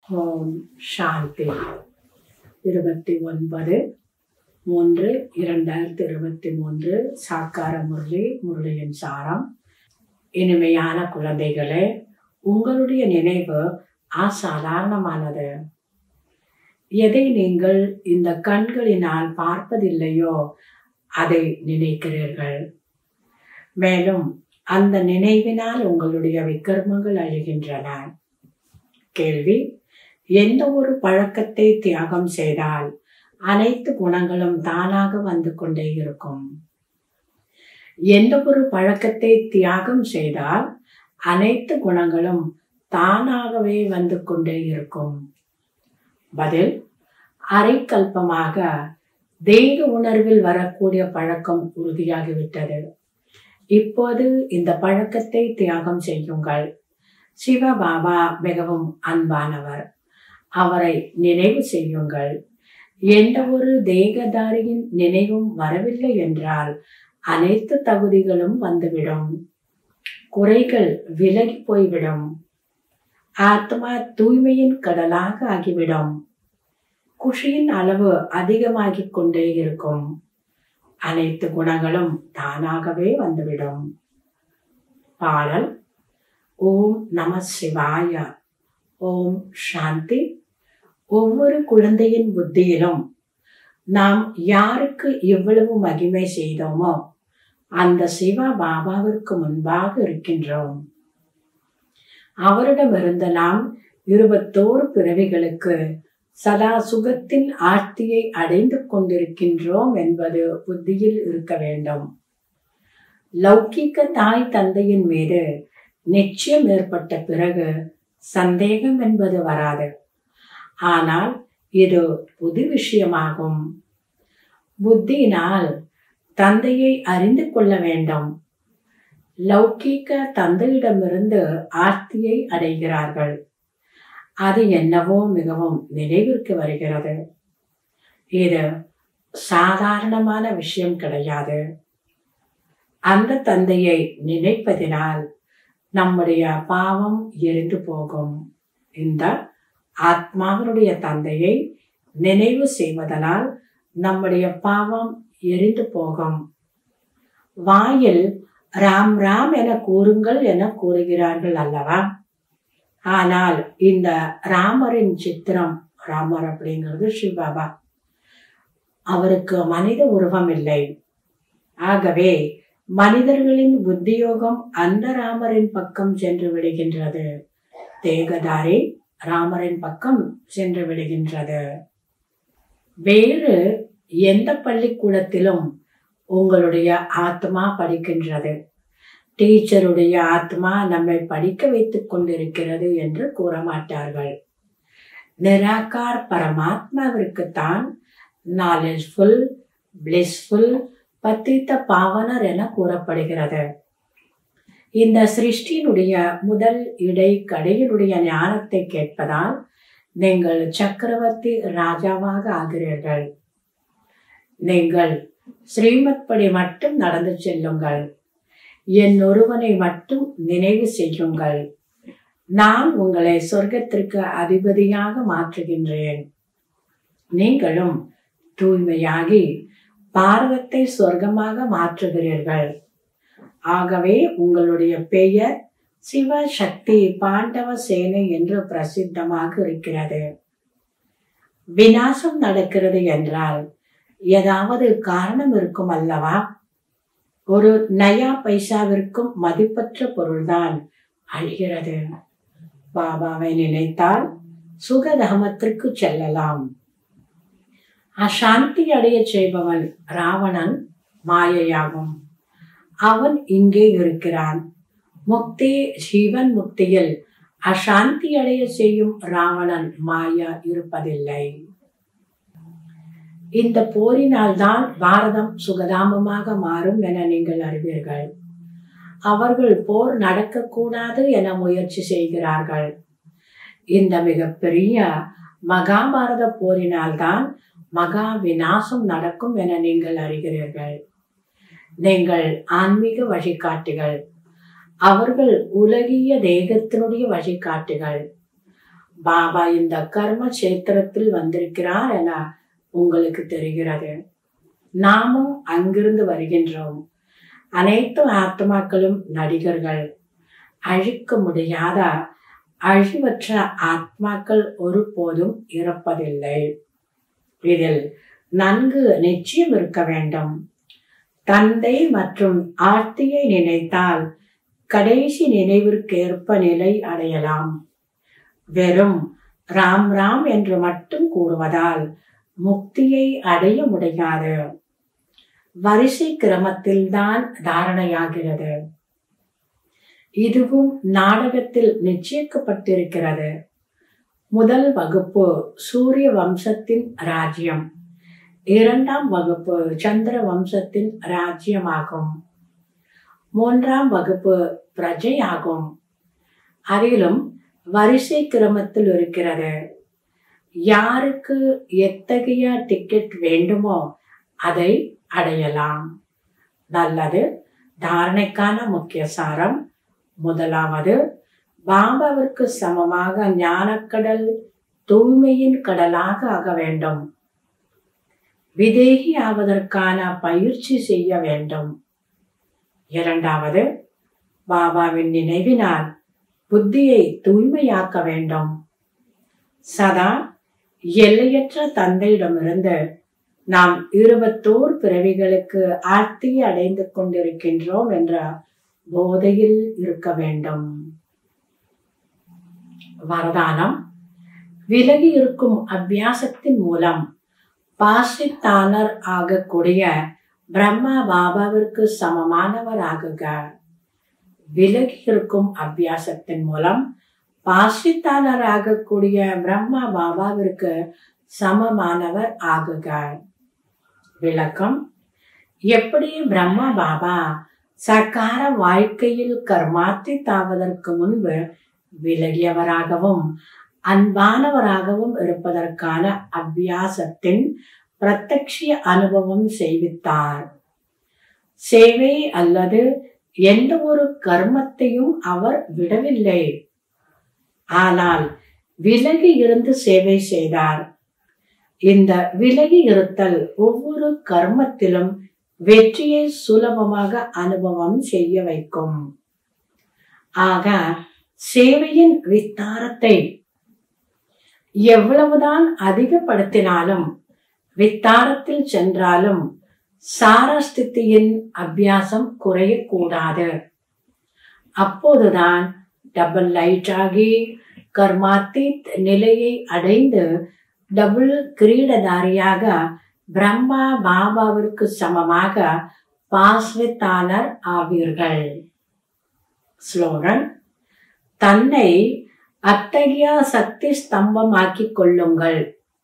ஓம் சாந்தி இருபத்தி ஒன்பது மூன்று இரண்டாயிரத்தி இருபத்தி மூன்று சாக்கார முரளி முரளியின் சாரம் இனிமையான குழந்தைகளே உங்களுடைய நினைவு அசாதாரணமானது எதை நீங்கள் இந்த கண்களினால் பார்ப்பதில்லையோ அதை நினைக்கிறீர்கள் மேலும் அந்த நினைவினால் உங்களுடைய விக்கிரமங்கள் அழிகின்றன கேள்வி எந்த ஒரு பழக்கத்தை தியாகம் செய்தால் அனைத்து குணங்களும் தானாக வந்து கொண்டே இருக்கும் எந்த ஒரு பழக்கத்தை தியாகம் செய்தால் அனைத்து குணங்களும் தானாகவே வந்து கொண்டே இருக்கும் பதில் அரைக்கல்பமாக தெய்வ உணர்வில் வரக்கூடிய பழக்கம் உறுதியாகிவிட்டது இப்போது இந்த பழக்கத்தை தியாகம் செய்யுங்கள் சிவபாபா மிகவும் அன்பானவர் அவரை நினைவு செய்யுங்கள் எந்த ஒரு தேகதாரியின் நினைவும் வரவில்லை என்றால் அனைத்து தகுதிகளும் வந்துவிடும் குறைகள் விலகி போய்விடும் ஆத்மா தூய்மையின் கடலாக ஆகிவிடும் குஷியின் அளவு அதிகமாகிக் கொண்டே இருக்கும் அனைத்து குணங்களும் தானாகவே வந்துவிடும் பாடல் ஓம் நம சிவாய ஓம் சாந்தி ஒவ்வொரு குழந்தையின் புத்தியிலும் நாம் யாருக்கு எவ்வளவு மகிமை செய்தோமோ அந்த சிவ பாபாவிற்கு முன்பாக இருக்கின்றோம் அவரிடமிருந்து நாம் இருபத்தோரு பிறவிகளுக்கு சதா சுகத்தின் ஆர்த்தியை அடைந்து கொண்டிருக்கின்றோம் என்பது புத்தியில் இருக்க வேண்டும் லௌகிக்க தாய் தந்தையின் மீது நிச்சயம் ஏற்பட்ட பிறகு சந்தேகம் என்பது வராது ஆனால் இது புது விஷயமாகும் புத்தியினால் தந்தையை அறிந்து கொள்ள வேண்டும் லௌகீக தந்தையிடமிருந்து ஆர்த்தியை அடைகிறார்கள் அது என்னவோ மிகவும் நினைவிற்கு வருகிறது இது சாதாரணமான விஷயம் கிடையாது அந்த தந்தையை நினைப்பதினால் நம்முடைய பாவம் எரிந்து போகும் இந்த ஆத்மாவினுடைய தந்தையை நினைவு செய்வதனால் நம்முடைய பாவம் எரிந்து போகும் வாயில் ராம் ராம் என கூறுங்கள் என கூறுகிறார்கள் அல்லவா ஆனால் இந்த ராமரின் சித்திரம் ராமர் அப்படிங்கிறது சிவபாபா அவருக்கு மனித உருவம் இல்லை ஆகவே மனிதர்களின் புத்தியோகம் அந்த ராமரின் பக்கம் சென்று விடுகின்றது தேகதாரி ராமரின் பக்கம் சென்று விடுகின்றது வேறு எந்த பள்ளிக்கூடத்திலும் உங்களுடைய ஆத்மா படிக்கின்றது டீச்சருடைய ஆத்மா நம்மை படிக்க வைத்துக் கொண்டிருக்கிறது என்று கூற மாட்டார்கள் நிராகார் பரமாத்மாவிற்குத்தான் நாலேஜ்ஃபுல் பிளிஸ்ஃபுல் பத்தித்த பாவனர் என கூறப்படுகிறது இந்த சிருஷ்டியினுடைய முதல் இடை கடையினுடைய ஞானத்தை கேட்பதால் நீங்கள் சக்கரவர்த்தி ராஜாவாக ஆகிறீர்கள் நீங்கள் ஸ்ரீமத் படி மட்டும் நடந்து செல்லுங்கள் என் ஒருவனை மட்டும் நினைவு செய்யுங்கள் நான் உங்களை சொர்க்கத்திற்கு அதிபதியாக மாற்றுகின்றேன் நீங்களும் தூய்மையாகி பாரதத்தை சொர்க்கமாக மாற்றுகிறீர்கள் ஆகவே உங்களுடைய பெயர் சிவ சக்தி பாண்டவ சேனை என்று பிரசித்தமாக இருக்கிறது வினாசம் நடக்கிறது என்றால் ஏதாவது காரணம் இருக்கும் அல்லவா ஒரு நயா பைசாவிற்கும் மதிப்பற்ற பொருள்தான் அழிகிறது பாபாவை நினைத்தால் சுகதமத்திற்கு செல்லலாம் அசாந்தி அடைய செய்பவன் ராவணன் மாயையாகும் அவன் இங்கே இருக்கிறான் முக்தி ஜீவன் முக்தியில் அசாந்தி அடைய செய்யும் ராவணன் மாயா இருப்பதில்லை இந்த போரினால் தான் பாரதம் சுகதாமமாக மாறும் என நீங்கள் அறிவீர்கள் அவர்கள் போர் நடக்கக்கூடாது என முயற்சி செய்கிறார்கள் இந்த மிகப்பெரிய மகாபாரத போரினால் தான் மகா விநாசம் நடக்கும் என நீங்கள் அறிகிறீர்கள் நீங்கள் ஆன்மீக வழிகாட்டிகள் அவர்கள் உலகிய தேகத்தினுடைய வழிகாட்டிகள் பாபா இந்த கர்ம கஷேத்திரத்தில் வந்திருக்கிறார் என உங்களுக்கு தெரிகிறது நாமும் அங்கிருந்து வருகின்றோம் அனைத்து ஆத்மாக்களும் நடிகர்கள் அழிக்க முடியாத அழிவற்ற ஆத்மாக்கள் ஒருபோதும் இறப்பதில்லை இதில் நன்கு நிச்சயம் இருக்க வேண்டும் தந்தை மற்றும் ஆர்த்தியை நினைத்தால் கடைசி நினைவிற்கேற்ப நிலை அடையலாம் வெறும் ராம் ராம் என்று மட்டும் கூறுவதால் முக்தியை அடைய முடியாது வரிசை கிரமத்தில்தான் தாரணையாகிறது இதுவும் நாடகத்தில் நிச்சயிக்கப்பட்டிருக்கிறது முதல் வகுப்பு சூரிய வம்சத்தின் ராஜ்யம் இரண்டாம் வகுப்பு சந்திர வம்சத்தின் ராஜ்யமாகும் மூன்றாம் வகுப்பு பிரஜையாகும் அதிலும் வரிசை கிரமத்தில் இருக்கிறது யாருக்கு எத்தகைய டிக்கெட் வேண்டுமோ அதை அடையலாம் நல்லது தாரணைக்கான முக்கிய சாரம் முதலாவது பாபாவிற்கு சமமாக ஞானக்கடல் தூய்மையின் கடலாக ஆக வேண்டும் விதேகி ஆவதற்கான பயிற்சி செய்ய வேண்டும் இரண்டாவது பாபாவின் நினைவினால் புத்தியை தூய்மையாக்க வேண்டும் சதா எல்லையற்ற தந்தையிடமிருந்து நாம் இருபத்தோர் பிறவிகளுக்கு ஆர்த்தி அடைந்து கொண்டிருக்கின்றோம் என்ற போதையில் இருக்க வேண்டும் வரதானம் விலகி இருக்கும் அபியாசத்தின் மூலம் பாசித்தானர் ஆகக்கூடிய பிரம்மா பாபாவிற்கு சமமானவர் ஆகுக விலகி இருக்கும் அபியாசத்தின் மூலம் பாசித்தானர் ஆகக்கூடிய பிரம்மா பாபாவிற்கு சமமானவர் ஆகுக விளக்கம் எப்படி பிரம்மா பாபா சக்கார வாழ்க்கையில் கர்மாத்தி தாவதற்கு முன்பு விலகியவராகவும் அன்பானவராகவும் இருப்பதற்கான அபியாசத்தின் பிரத்யக்ஷ அனுபவம் செய்வித்தார் சேவை அல்லது எந்த ஒரு கர்மத்தையும் அவர் விடவில்லை ஆனால் விலகி இருந்து சேவை செய்தார் இந்த விலகி இருத்தல் ஒவ்வொரு கர்மத்திலும் வெற்றியை சுலபமாக அனுபவம் செய்ய வைக்கும் ஆக சேவையின் வித்தாரத்தை எவ்வளவுதான் அதிகப்படுத்தினாலும் வித்தாரத்தில் சென்றாலும் சாரஸ்தித்தியின் அபியாசம் குறையக்கூடாது அப்போதுதான் டபுள் லைட் ஆகி கர்மாத்தீத் நிலையை அடைந்து டபுள் கிரீடதாரியாக பிரம்மா பாபாவிற்கு சமமாக பாஸ்வித்தானர் ஆவீர்கள் ஸ்லோகன் தன்னை அத்தகைய சக்தி ஸ்தம்பமாக்கிக் கொள்ளுங்கள்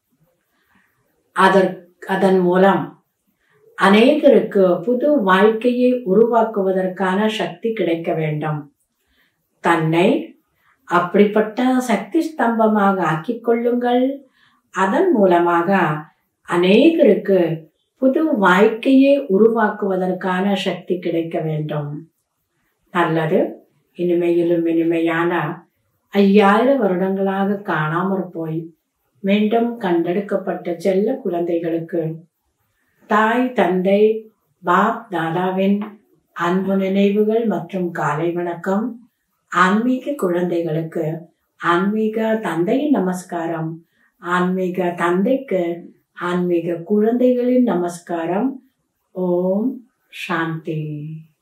அதற் அதன் மூலம் அநேகருக்கு புது வாழ்க்கையை உருவாக்குவதற்கான சக்தி கிடைக்க வேண்டும் தன்னை அப்படிப்பட்ட சக்தி ஸ்தம்பமாக ஆக்கிக் கொள்ளுங்கள் அதன் மூலமாக அநேகருக்கு புது வாழ்க்கையை உருவாக்குவதற்கான சக்தி கிடைக்க வேண்டும் நல்லது இனிமையிலும் இனிமையான ஐயாயிரம் வருடங்களாக காணாமற் போய் மீண்டும் கண்டெடுக்கப்பட்ட செல்ல குழந்தைகளுக்கு தாய் தந்தை பாப் தாதாவின் அன்பு நினைவுகள் மற்றும் காலை வணக்கம் ஆன்மீக குழந்தைகளுக்கு ஆன்மீக தந்தையின் நமஸ்காரம் ஆன்மீக தந்தைக்கு ஆன்மீக குழந்தைகளின் நமஸ்காரம் ஓம் சாந்தி